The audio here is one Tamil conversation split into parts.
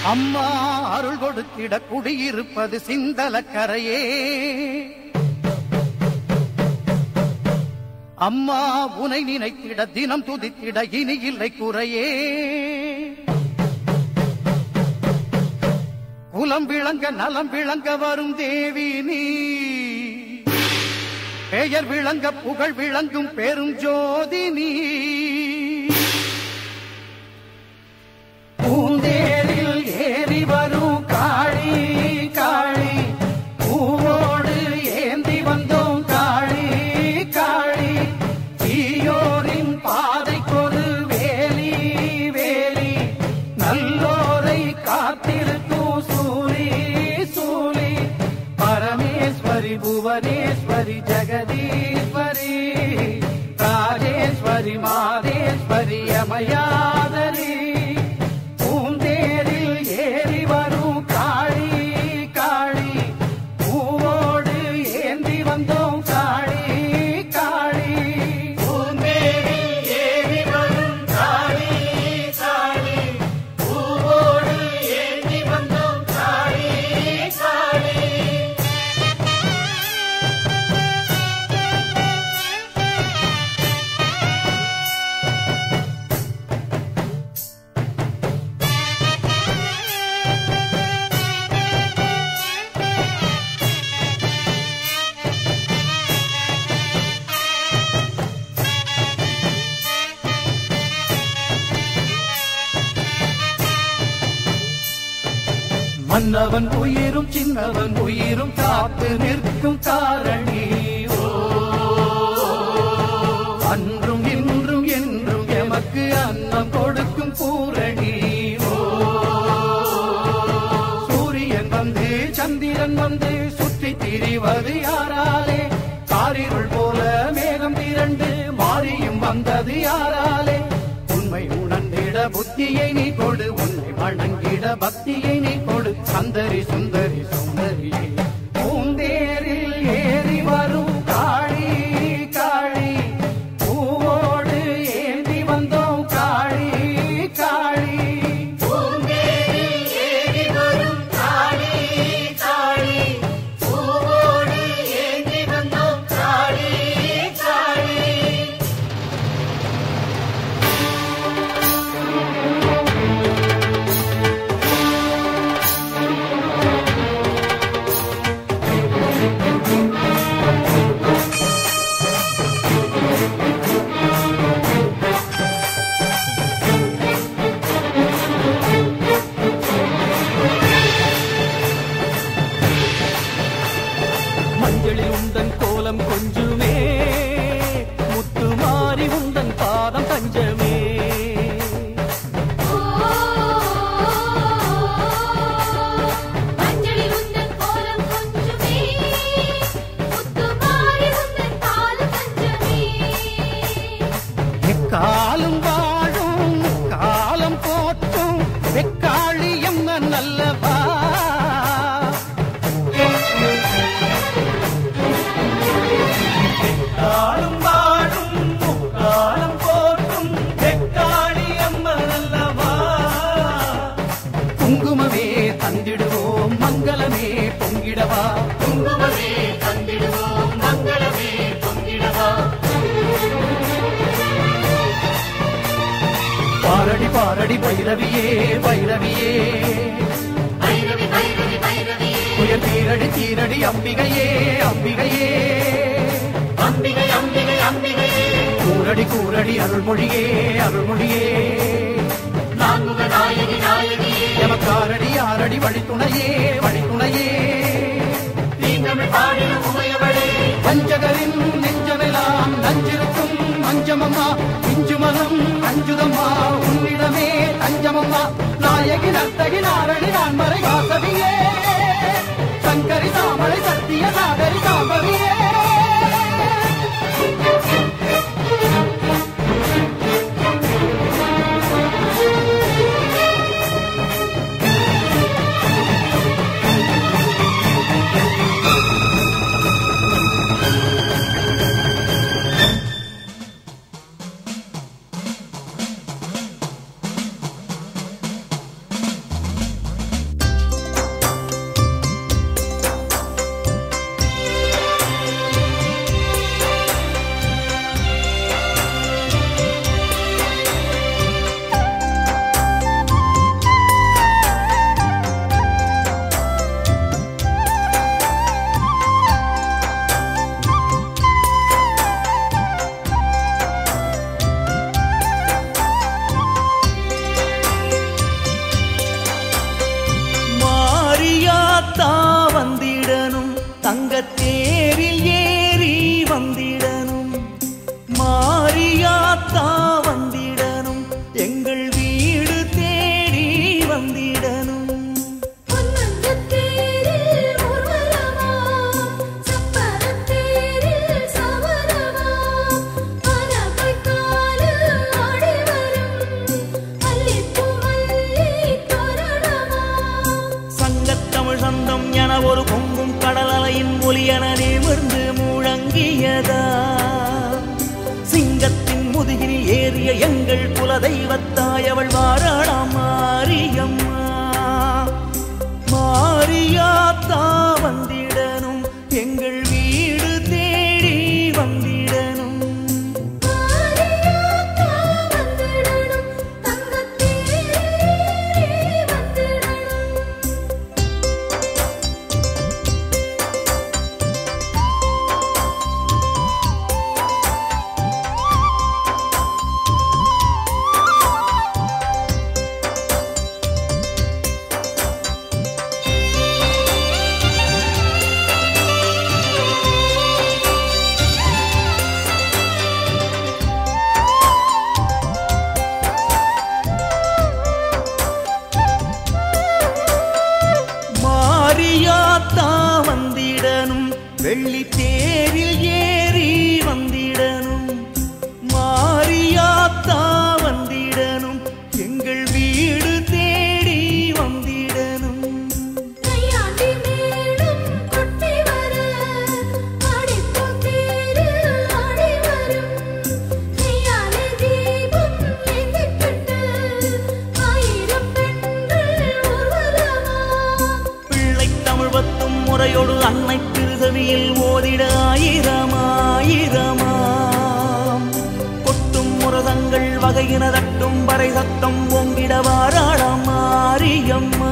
அம்மா அருள் கொடுத்திட குடியிருப்பது சிந்தலக்கரையே அம்மா உனை நினைத்திட தினம் துதித்திட இனி இல்லை குறையே குலம் விளங்க நலம் விளங்க வரும் தேவி நீ பெயர் விளங்க புகழ் விளங்கும் பெரும் ஜோதி நீ பூந்தேரில் ஏறி வரும் காளி காளி பூவோடு ஏந்தி வந்தோம் காளி காளி தீயோரின் பாதைக்கொரு வேலி வேலி நல்லோரை காத்திருக்கும் சூரி சூரி பரமேஸ்வரி புவனேஸ்வரி ஜெகதீஸ்வரி ராஜேஸ்வரி மாதேஸ்வரி அமயாதரி பூந்தேரில் ஏறி வரும் காளி காளி பூவோடு ஏந்தி வந்தோம் காளி காளி பூந்தேரில் ஏறி வரும் காளி காளி பூவோடு ஏந்தி வந்தோம் காளி காளி மன்னவன் உயிரும் சின்னவன் உயிரும் காத்து நிற்கும் காரணி ஓ அன்றும் இன்றும் என்றும் எமக்கு அன்னம் கொடுக்கும் பூரணி ஓ சூரியன் வந்து சந்திரன் வந்து சுற்றி திரிவது யாராலே காரிருள் போல மேகம் திரண்டு மாறியும் வந்தது யாராலே உண்மை உணர்ந்திட புத்தியை நீ கொடு உன்னை வணங்கிட பக்தியை நீ கொடு சந்தரி சுந்தரி சுந்தரியே பூந்தேரில் ஏறி வரும் காளி காளி பூவோடு ஏந்தி வந்தோம் காளி காளி பூந்தேரில் ஏறி வரும் காளி காளி பூவோடு ஏந்தி வந்தோம் காளி காளி மஞ்சளில் உந்தன் கோலம் கொஞ்சுமே முத்துமாரி உந்தன் பாதம் தஞ்சமே மஞ்சளில் உந்தன் கோலம் கொஞ்சுமே முத்துமாரி உந்தன் பாதம் பஞ்சமே எக்காலும் வாழும் காலம் போற்றும் வெக்காளியம் நல்லவா காலம் வாழும் காலம் போற்றும் வெக்காளியம் நல்லவா குங்குமமே தந்திடுவோம் மங்களமே பொங்கிடவா குங்குமமே தந்திடுவோம் மங்களமே பொங்கிடவா பாரடி பாரடி பைரவியே பைரவியே பைரவி பைரவி பைரவி புயல் தீரடி தீரடி அம்பிகையே அம்பிகையே அம்பிகை அம்பிகை அம்பிகை கூரடி கூரடி அருள்மொழியே அருள்மொழியே நான்முக நாயகி நாயகி எமக்காரடி ஆரடி வழித்துணையே வழித்துணையே தீங்கமிழ் பாடிடும் உமையவளே வஞ்சகரின் நெஞ்சமெல்லாம் நஞ்சிருக்கும் அஞ்சமம்மா இஞ்சுமனம் அஞ்சுதம்மா உன்னிடமே தஞ்சமம்மா நாயகி நர்த்தகி நாரணி நான்மறை வாசவியே சங்கரி தாமரை சத்திய சாகரி சாம்பவியே தங்கத்தேரில் ஏறி வந்திடணும் மாரியாத்தா வந்திடணும் எங்கள் வீடு தேடி வந்திடணும் பொன்மஞ்சத்தேரில் ஊர்வலமா, சப்பரத்தேரில் சவரமா, பலகைக்காலில் ஆடி வரும் அல்லிப்பூ மல்லித் தோரணமா. சங்கத்தமிழ் சந்தம் என ஒரு பொங்கும் கடல் அலையின் ஒலி என நிமிர்ந்து முழங்கியதா சிங்கத்தின் முதுகினில் ஏறிய எங்கள் குல தெய்வத்தாய் அவள் வாராளாம் மாரியம்மா மாரியாத்தா வந்திடணும் எங்கள் வீடு தேடி வந்திடணும் மாரியாத்தா வந்திடணும், தங்கத்தேரே வந்திடணும். மாரியாத்தா வந்திடணும் வெள்ளி தேரில் ஏறி வந்திடணும் மாரியாத்தா வந்திடணும் எங்கள் வீடு தேடி வந்திடணும் கையாண்டி மேளம் கொட்டி வர, ஆடிப்பூத் தேரில் ஆடி வரும். கையாலே தீபம் ஏந்திக்கிட்டு, ஆயிரம் பெண்கள் ஊர்வலமா. பிள்ளை தமிழ் பத்தும் முறையோடு அன்னை திருசவியில் ஓதிட ஆயிரம் ஆயிரமாம் கொட்டும் முரதங்கள் வகையின தட்டும் வரை சத்தம் ஓங்கிட வாராளாம் மாரியம்மா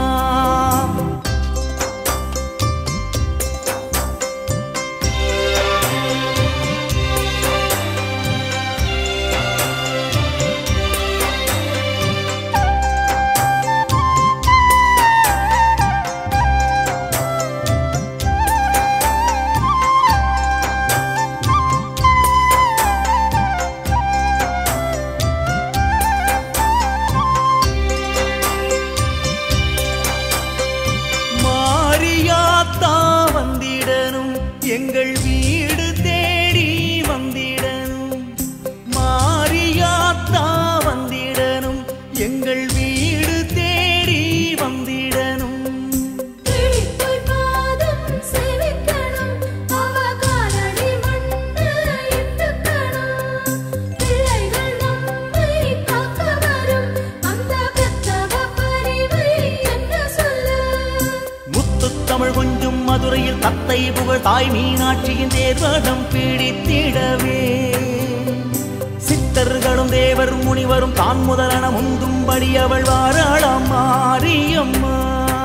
மாரியாத்தா வந்திடணும் எங்கள் வீடு தேடி வந்திடணும் மாரியாத்தா வந்திடணும் எங்கள் வீடு தேடி வந்திடணும் கிளிப்போய் பாதம் சேவிக்கணும், அவ காலடி மண்ணு இட்டுக்கணும். பிள்ளைகள் நம்மை காக்க வரும், அந்த பெத்தவ பரிவை என்ன சொல்ல முத்துத்தமிழ் கொஞ்சும் மதுரையில் தத்தை புகழ் தாய் மீனாட்சியின் தேர்வடம் பிடித்திடவே சித்தர்களும் தேவர் முனிவரும் தான் முதலன முந்தும்படி அவள் வாராளாம் மாரியம்மா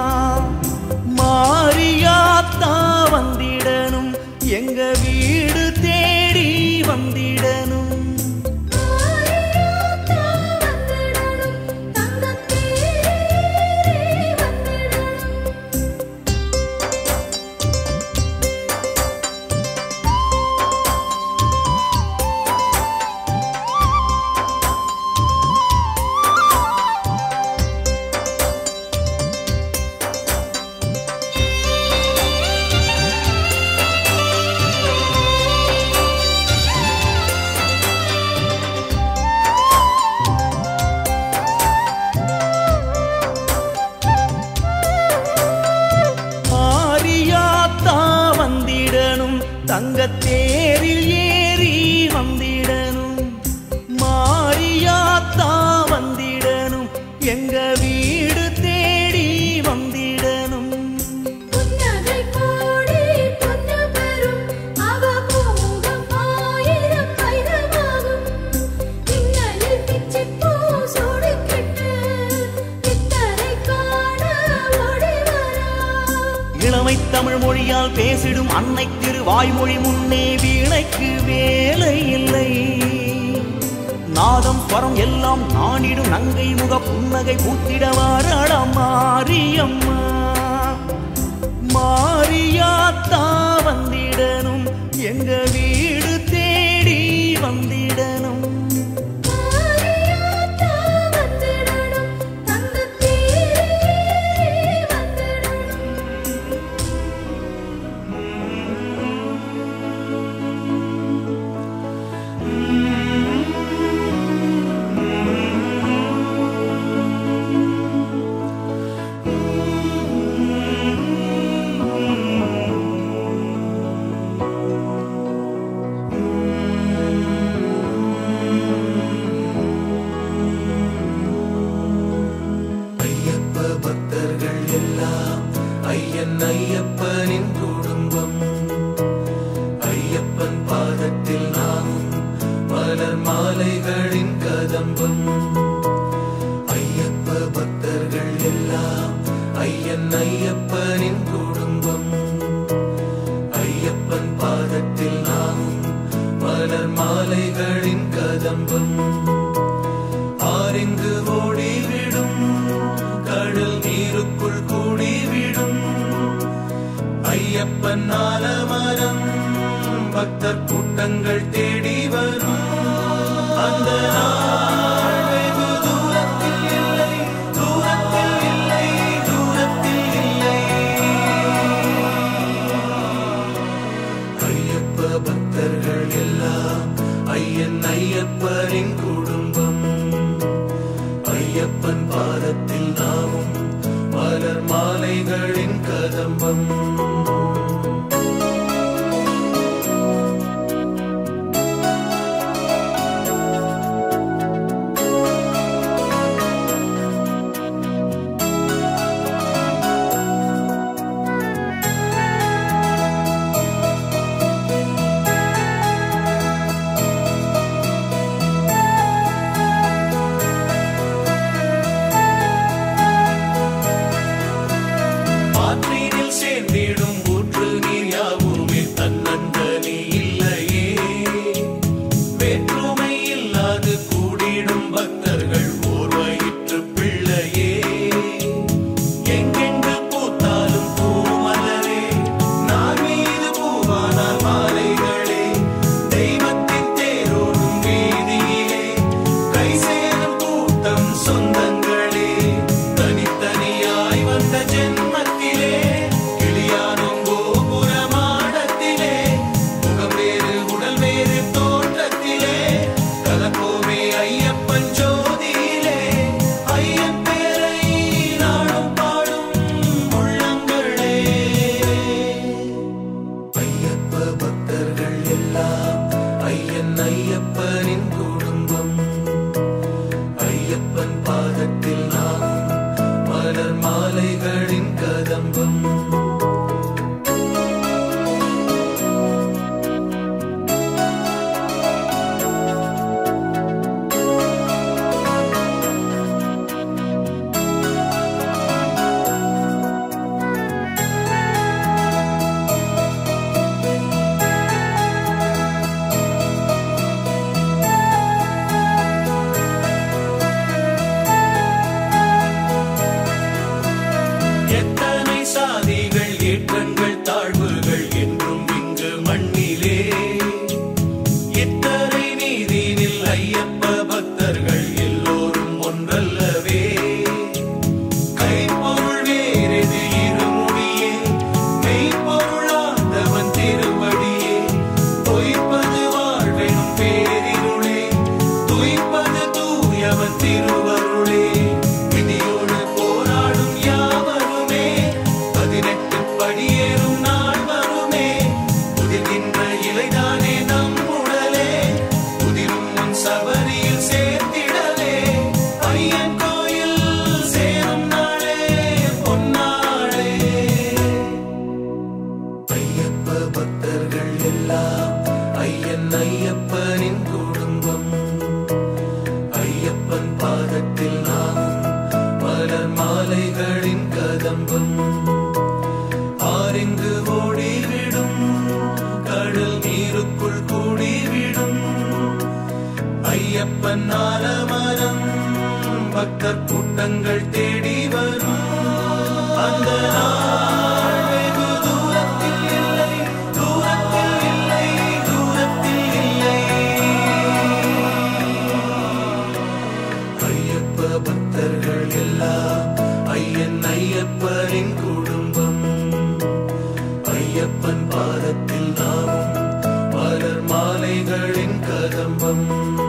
மாரியாத்தா வந்திடணும் எங்க வீடு தேடி வந்திடணும் மாரியாத்தா வந்திடணும், தங்கத்தேரே வந்திடணும். மாரியாத்தா வந்திடணும் தங்கத்தேரில் ஏறி வந்திடணும் மாரியாத்தா வந்திடணும் எங்க வீடு தேடி வந்திடணும் புன்னகை கோடி பொன்னு பெறும், அவ பூமுகம் ஆயிரம் வைரமாகும். மின்னலில் பிச்சிப்பூ சூடிக்கிட்டு, பித்தரை காண ஓடி வரா. இளமை தமிழ் மொழியால் பேசிடும் அன்னை திரு வாய்மொழி முன்னே வீணைக்கு வேலை இல்லை நாதம் ஸ்வரம் எல்லாம் நானிடும் நங்கை முக புன்னகை பூத்திட வாராளாம் மாரியம்மா மாரியாத்தா வந்திடணும் எங்க வீடு தேடி வந்திடணும் மாரியாத்தா வந்திடணும் தங்கத் தேரே வந்திடணும் ஐயப்ப பக்தர்கள் எல்லாம் ஐயன் ஐயப்பனின் குடும்பம் ஐயப்பன் பாதத்தில் நாமும் மலர் மாலைகளின் கதம்பம் ஐயப்ப பக்தர்கள் எல்லாம் ஐயன் ஐயப்பனின் குடும்பம் ஐயப்பன் பாதத்தில் நாமும் மலர் மாலைகளின் கதம்பம் ஆரெங்கு ஓடிவிடும் கடல் நீருக்குள் கூடிவிடும் ஐயப்பன் ஆலமரம் பக்தர் கூட்டங்கள் தேடி வரும் அந்த நாள் வெகு தூரத்தில் இல்லை தூரத்தில் இல்லை தூரத்தில் இல்லை ஐயப்ப பக்தர்கள் எல்லாம் ஐயன் ஐயப்பனின் குடும்பம் ஐயப்பன் பாதத்தில் நாமும் மலர் மாலைகளின் கதம்பம் ஆற்றீரில் சேர்ந்திடும் ஊற்று நீர் யாவுமே தன்னந்தனி இல்லையே வேற்றுமை இல்லாது கூடிடும் பக்தர்கள் ஓர் வயிற்று பிள்ளையே எங்கெங்கு பூத்தாலும் பூமலரே நான் மீது பூவானால் மாலைகளே தெய்வத்தின் தேரோடும் வீதியிலே கை சேரும் கூட்டம் சொந்தங்களே தனித்தனியாய் வந்த ஜென்மத்திலே கிளியானும் கோபுர மாடத்திலே முகம் வேறு உடல் வேறு தோற்றத்திலே கலப்போமே ஐயப்பன் ஜோதியிலே ஐயன் பேரை நாடும் பாடும் உள்ளங்களே ஐயப்ப பக்தர்கள் எல்லாம் ஐயன் ஐயப்பனின் குடும்பம் ஐயப்பன் பாதத்தில் நாமும் மலர் மாலைகளின் கதம்பம் எத்தனை சாதிகள் ஏற்றங்கள் தாழ்வுகள் என்றும் இங்கு மண்ணிலே இத்தனை நீதினில் ஐயப்ப பக்தர்கள் எல்லோரும் ஒன்றல்லவே கைப்பொருள் வேறெது இருமுடியே மெய்ப்பொருளாந்தவன் திருவடியே பொய்ப்பது வாழ்வெனும் பேரிருளே துய்ப்பது தூயவன் திருவருளே விதியோடு போராடும் யாவருமே பதினெட்டு படியேறும் நாள் வருமே உதிர்கின்ற இலைதானே நம் உடலே உதிரும் முன் சபரியில் சேர்த்திடலே ஐயன் கோயில் சேரும் நாளே பொன்னாளே ஐயப்ப பக்தர்கள் எல்லாம் ஐயன் ஐயப்பனின் குடும்பம் ஐயப்பன் பாதத்தில் நாமும் மலர் மாலைகளின் கதம்பம் ஆரெங்கு ஓடிவிடும் கடல் நீருக்குள் கூடிவிடும் ஐயப்பன் ஆலமரம் பக்தர் கூட்டங்கள் தேடி வரும் அந்த நாள் வெகு ஐயப்பனின் குடும்பம் ஐயப்பன் பாதத்தில் நாமும் மலர் மாலைகளின் கதம்பம்